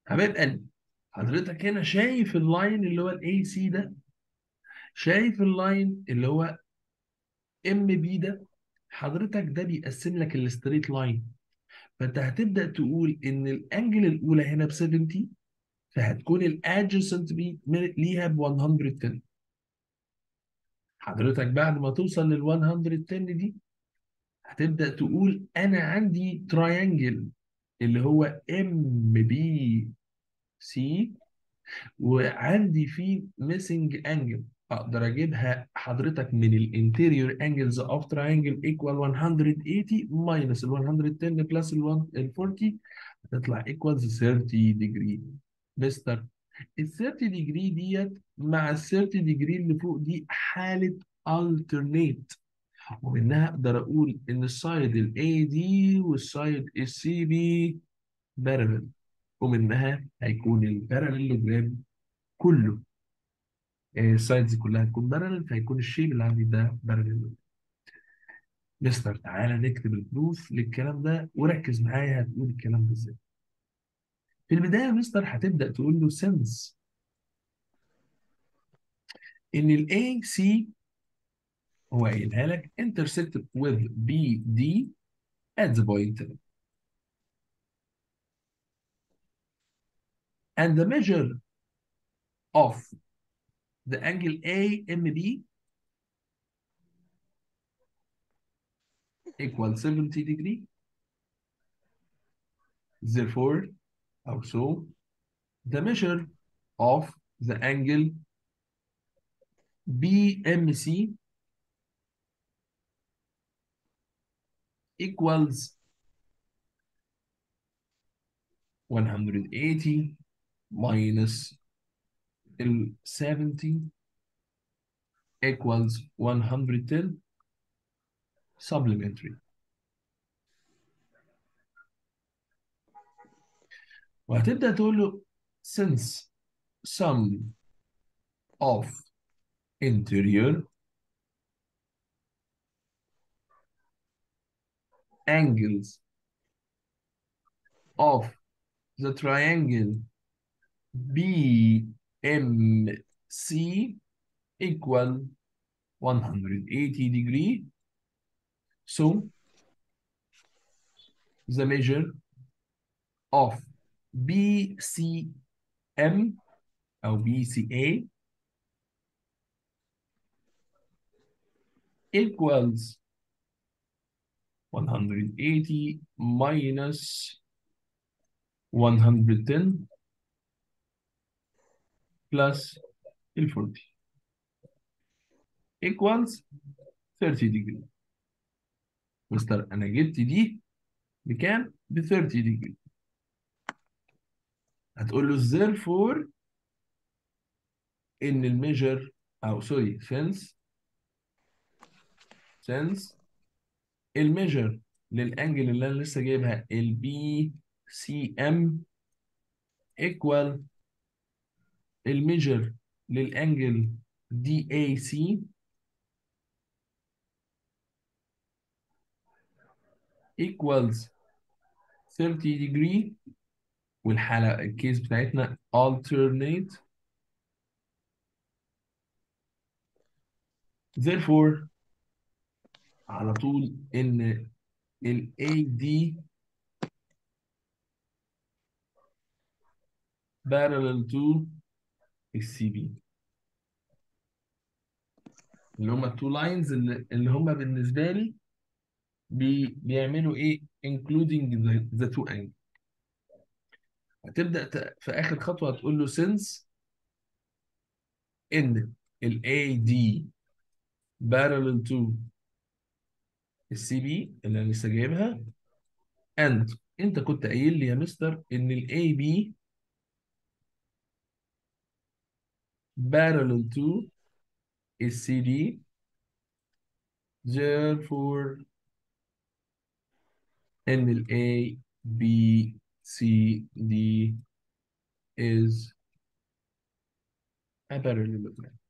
حبايب قلبي حضرتك هنا شايف اللاين اللي هو الاي سي ده شايف اللاين اللي هو ام بي ده حضرتك ده بيقسم لك الستريت لاين فانت هتبدا تقول ان الانجل الاولى هنا ب 70 فهتكون الادجسنت بي ليها ب 110 حضرتك بعد ما توصل لل 110 دي هتبدا تقول انا عندي تراينجل اللي هو ام بي سي وعندي فيه ميسنج انجل اقدر اجيبها حضرتك من الانتيريور انجلز اوف تراينجل ايكوال 180 ماينس ال 110 بلس ال 40 هتطلع ايكوالز 30 ديجري مستر ال 30 ديجري ديت مع ال 30 ديجري اللي فوق دي حاله alternate ومنها اقدر اقول ان السايد الاي دي والسايد السي بي بارلل ومنها هيكون الباراليلوجرام كله السايدز كلها هتكون بارلل فهيكون الشيب اللي عندي ده بارلل مستر تعالى نكتب البروف للكلام ده وركز معايا هتقول الكلام ده ازاي في البدايه يا مستر هتبدا تقول له سنس ان الاي سي هو قايلها لك intersect with BD at the point and the measure of the angle AMB equals 70 degree. Therefore, also, the measure of the angle BMC equals 180 minus ال 70 equals 110 supplementary وهتبدأ تقول له since sum of interior angles of the triangle BMC equal 180 degree. So the measure of BCM or BCA equals 180 minus 110 plus ال 40 equals 30 degree مستر انا جبت دي بكام؟ ب 30 degree هتقول له therefore ان الميجر او سوري since since الميجر للانجل اللي انا لسه جايبها البي سي ام equal الميجر للانجل دي اي سي equals 30 degree والحالة الكيس بتاعتنا alternate therefore على طول ان ال AD parallel to ال CB اللي هما التو لاينز اللي, اللي هما بالنسبة لي بي بيعملوا ايه including the, the two angles هتبدأ ت- في آخر خطوة هتقول له since إن ال AD parallel to ال CB اللي أنا لسه جايبها and أنت كنت قايل لي يا مستر إن ال AB parallel to ال CD therefore إن ال A B C D is a parallelogram